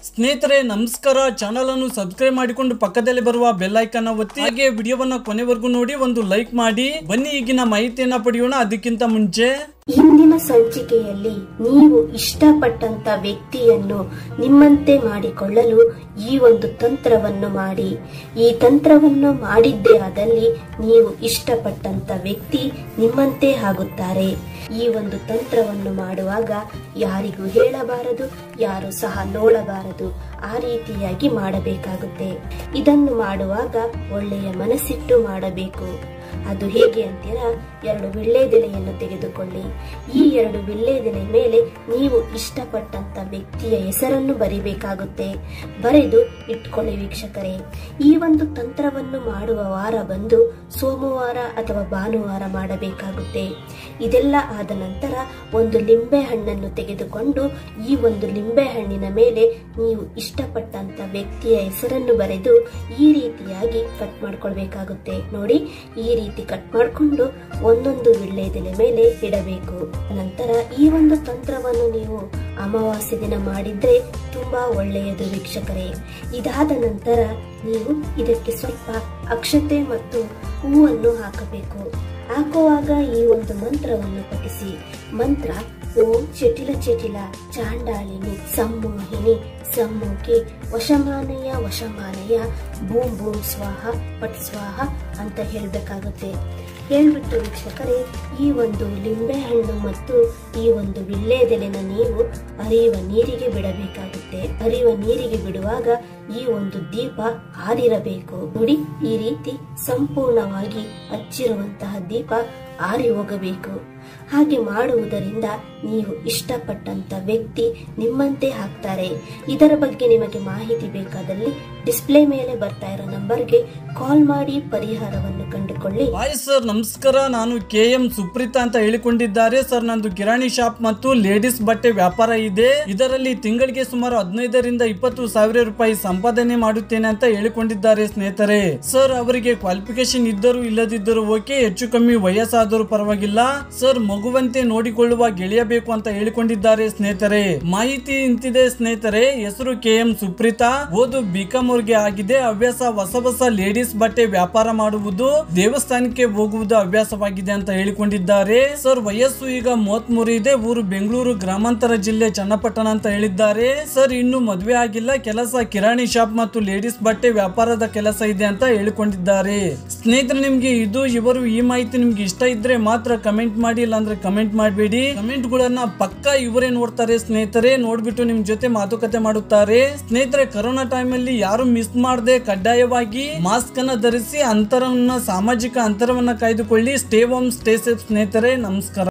ಸ್ನೇಹಿತರೆ ನಮಸ್ಕಾರ ಚಾನಲ್ ಅನ್ನು ಸಬ್ಸ್ಕ್ರೈಬ್ ಮಾಡಿಕೊಂಡು ಪಕ್ಕದಲ್ಲಿ ಬರುವ ಬೆಲ್ ಐಕನ್ ಒತ್ತಿ ಹಾಗೆ ವಿಡಿಯೋವನ್ನ ಕೊನೆವರೆಗೂ ನೋಡಿ ಒಂದು ಲೈಕ್ ಮಾಡಿ ಬನ್ನಿ ಈಗಿನ ಮಾಹಿತಿಯನ್ನ ಪಡೆಯೋಣ ಅದಕ್ಕಿಂತ ಮುಂಚೆ ಇಂದಿನ ಸಂಚಿಕೆಯಲ್ಲಿ ನೀವು ಇಷ್ಟಪಟ್ಟಂತ ವ್ಯಕ್ತಿಯನ್ನು ನಿಮ್ಮಂತೆ ಮಾಡಿಕೊಳ್ಳಲು ಈ ಒಂದು ತಂತ್ರವನ್ನು ಮಾಡಿ ಈ ತಂತ್ರವನ್ನು ಮಾಡಿದ್ದೇ ಆದಲ್ಲಿ ನೀವು ಇಷ್ಟಪಟ್ಟಂತ ವ್ಯಕ್ತಿ ನಿಮ್ಮಂತೆ ಆಗುತ್ತಾರೆ ಈ ಒಂದು ತಂತ್ರವನ್ನು ಮಾಡುವಾಗ ಯಾರಿಗೂ ಹೇಳಬಾರದು ಯಾರು ಸಹ ನೋಡಬಾರದು ಆ ರೀತಿಯಾಗಿ ಮಾಡಬೇಕಾಗುತ್ತೆ ಇದನ್ನು ಮಾಡುವಾಗ ಒಳ್ಳೆಯ ಮನಸ್ಸಿಟ್ಟು ಮಾಡಬೇಕು ಅದು ಹೇಗೆ ಅಂತೀರಾ ಎರಡು ವಿಳ್ಳೆದೆಲೆಯನ್ನು ತೆಗೆದುಕೊಳ್ಳಿ ಈ ಎರಡು ವಿಳ್ಳೆದೆಲೆ ಮೇಲೆ ನೀವು ಇಷ್ಟಪಟ್ಟಂತ ವ್ಯಕ್ತಿಯ ಹೆಸರನ್ನು ಬರಿಬೇಕಾಗುತ್ತೆ ಬರೆದು ಇಟ್ಕೊಳ್ಳಿ ವೀಕ್ಷಕರೇ ಈ ಒಂದು ತಂತ್ರವನ್ನು ಮಾಡುವ ವಾರ ಬಂದು ಸೋಮವಾರ ಅಥವಾ ಭಾನುವಾರ ಮಾಡಬೇಕಾಗುತ್ತೆ ಇದೆಲ್ಲ ಆದ ನಂತರ ಒಂದು ಲಿಂಬೆ ಹಣ್ಣನ್ನು ತೆಗೆದುಕೊಂಡು ಈ ಒಂದು ಲಿಂಬೆ ಹಣ್ಣಿನ ಮೇಲೆ ನೀವು ಇಷ್ಟಪಟ್ಟಂತ ವ್ಯಕ್ತಿಯ ಹೆಸರನ್ನು ಬರೆದು ಈ ರೀತಿಯಾಗಿ ಕಟ್ ಮಾಡ್ಕೊಳ್ಬೇಕಾಗುತ್ತೆ ನೋಡಿ ಈ ರೀತಿ ಕಟ್ ಮಾಡಿಕೊಂಡು ಒಂದೊಂದು ವಿಳ್ಳೆದೆಲೆ ಮೇಲೆ ಇಡಬೇಕು ನಂತರ ಈ ಒಂದು ತಂತ್ರವನ್ನು ನೀವು ಅಮಾವಾಸ್ಯೆ ದಿನ ಮಾಡಿದ್ರೆ ತುಂಬಾ ಒಳ್ಳೆಯದು ವೀಕ್ಷಕರೇ ಇದಾದ ನಂತರ ನೀವು ಇದಕ್ಕೆ ಸ್ವಲ್ಪ ಅಕ್ಷತೆ ಮತ್ತು ಹೂವನ್ನು ಹಾಕಬೇಕು ಹಾಕುವಾಗ ಈ ಒಂದು ಮಂತ್ರವನ್ನು ಪಠಿಸಿ ಮಂತ್ರ ಓಂ ಚಟಿಲ ಚಟಿಲ ಚಾಂಡಾಲಿನಿ ಸಮ್ಮೋಹಿನಿ ಸಮ್ಮೋಹಿ ವಶಮಾನಯ ವಶಮಾನಯ ಬೂಮ್ ಬೂಮ್ ಸ್ವಾಹ ಪಟ್ ಸ್ವಾಹ ಅಂತ ಹೇಳಬೇಕಾಗುತ್ತೆ ಹೇಳ್ಬಿಟ್ಟು ವೀಕ್ಷಕರೇ ಈ ಒಂದು ಲಿಂಬೆ ಹಣ್ಣು ಮತ್ತು ಈ ಒಂದು ವಿಳ್ಳೆದೆಲೆನ ನೀವು ಹರಿಯುವ ನೀರಿಗೆ ಬಿಡಬೇಕಾಗುತ್ತೆ ಹರಿಯುವ ನೀರಿಗೆ ಬಿಡುವಾಗ ಈ ಒಂದು ದೀಪ ಆರಿರಬೇಕು ನೋಡಿ ಈ ರೀತಿ ಸಂಪೂರ್ಣವಾಗಿ ಹಚ್ಚಿರುವಂತಹ ದೀಪ ಆರಿ ಹೋಗಬೇಕು ಹಾಗೆ ಮಾಡುವುದರಿಂದ ನೀವು ಇಷ್ಟಪಟ್ಟಂತ ವ್ಯಕ್ತಿ ನಿಮ್ಮಂತೆ ಆಗ್ತಾರೆ ಇದರ ಬಗ್ಗೆ ನಿಮಗೆ ಮಾಹಿತಿ ಬೇಕಾದಲ್ಲಿ ಡಿಸ್ಪ್ಲೇ ಮೇಲೆ ಬರ್ತಾ ಇರೋ ನಂಬರ್ಗೆ ಕಾಲ್ ಮಾಡಿ ಪರಿಹಾರವನ್ನು ಕಂಡುಕೊಳ್ಳಿ ಹಾಯ್ ಸರ್ ನಮಸ್ಕಾರ ನಾನು ಕೆ ಎಂ ಸುಪ್ರೀತಾ ಅಂತ ಹೇಳಿಕೊಂಡಿದ್ದಾರೆ ಸರ್ ನಂದು ಕಿರಾಣಿ ಶಾಪ್ ಮತ್ತು ಲೇಡೀಸ್ ಬಟ್ಟೆ ವ್ಯಾಪಾರ ಇದೆ ಇದರಲ್ಲಿ ತಿಂಗಳಿಗೆ ಸುಮಾರು ಹದಿನೈದರಿಂದ ಇಪ್ಪತ್ತು ಸಾವಿರ ರೂಪಾಯಿ ಸಂಪಾದನೆ ಮಾಡುತ್ತೇನೆ ಅಂತ ಹೇಳಿಕೊಂಡಿದ್ದಾರೆ ಸ್ನೇಹಿತರೆ ಸರ್ ಅವರಿಗೆ ಕ್ವಾಲಿಫಿಕೇಶನ್ ಇದ್ದರೂ ಇಲ್ಲದಿದ್ದರೂ ಓಕೆ ಹೆಚ್ಚು ಕಮ್ಮಿ ವಯಸ್ಸಾದರೂ ಪರವಾಗಿಲ್ಲ ಸರ್ ಮಗುವಂತೆ ನೋಡಿಕೊಳ್ಳುವ ಗೆಳೆಯ ಬೇಕು ಅಂತ ಹೇಳಿಕೊಂಡಿದ್ದಾರೆ ಸ್ನೇಹಿತರೆ ಮಾಹಿತಿ ಇಂತಿದೆ ಸ್ನೇಹಿತರೆ ಹೆಸರು ಕೆ ಎಂ ಸುಪ್ರೀತಾ ಓದು ಬಿಕಾಂ ಅವ್ರಿಗೆ ಆಗಿದೆ ಹವ್ಯಾಸ ಹೊಸ ಹೊಸ ಲೇಡೀಸ್ ಬಟ್ಟೆ ವ್ಯಾಪಾರ ಮಾಡುವುದು ದೇವಸ್ಥಾನಕ್ಕೆ ಹೋಗುವುದು ಹವ್ಯಾಸವಾಗಿದೆ ಅಂತ ಹೇಳಿಕೊಂಡಿದ್ದಾರೆ ಸರ್ ವಯಸ್ಸು ಈಗ ಮೂವತ್ತ್ ಮೂರು ಇದೆ ಊರು ಬೆಂಗಳೂರು ಗ್ರಾಮಾಂತರ ಜಿಲ್ಲೆ ಚನ್ನಪಟ್ಟಣ ಅಂತ ಹೇಳಿದ್ದಾರೆ ಸರ್ ಇನ್ನು ಮದುವೆ ಆಗಿಲ್ಲ ಕೆಲಸ ಕಿರಾಣಿ ಶಾಪ್ ಮತ್ತು ಲೇಡೀಸ್ ಬಟ್ಟೆ ವ್ಯಾಪಾರದ ಕೆಲಸ ಇದೆ ಅಂತ ಹೇಳಿಕೊಂಡಿದ್ದಾರೆ ಸ್ನೇಹಿತರೆ ನಿಮ್ಗೆ ಇದು ಇವರು ಈ ಮಾಹಿತಿ ನಿಮ್ಗೆ ಇಷ್ಟ ಇದ್ರೆ ಮಾತ್ರ ಕಮೆಂಟ್ ಮಾಡಿ ಇಲ್ಲಾಂದ್ರೆ ಕಮೆಂಟ್ ಮಾಡಬೇಡಿ ಕಮೆಂಟ್ ಗಳನ್ನ ಪಕ್ಕ ಇವರೇ ನೋಡ್ತಾರೆ ಸ್ನೇಹಿತರೆ ನೋಡ್ಬಿಟ್ಟು ನಿಮ್ ಜೊತೆ ಮಾತುಕತೆ ಮಾಡುತ್ತಾರೆ ಸ್ನೇಹಿತರೆ ಕರೋನಾ ಟೈಮ್ ಅಲ್ಲಿ ಯಾರು ಮಿಸ್ ಮಾಡದೆ ಕಡ್ಡಾಯವಾಗಿ ಮಾಸ್ಕ್ ಅನ್ನ ಧರಿಸಿ ಅಂತರವನ್ನ ಸಾಮಾಜಿಕ ಅಂತರವನ್ನ ಕಾಯ್ದುಕೊಳ್ಳಿ ಸ್ಟೇ ಹೋಮ್ ಸ್ಟೇ ಸೇಫ್ ಸ್ನೇಹಿತರೆ ನಮಸ್ಕಾರ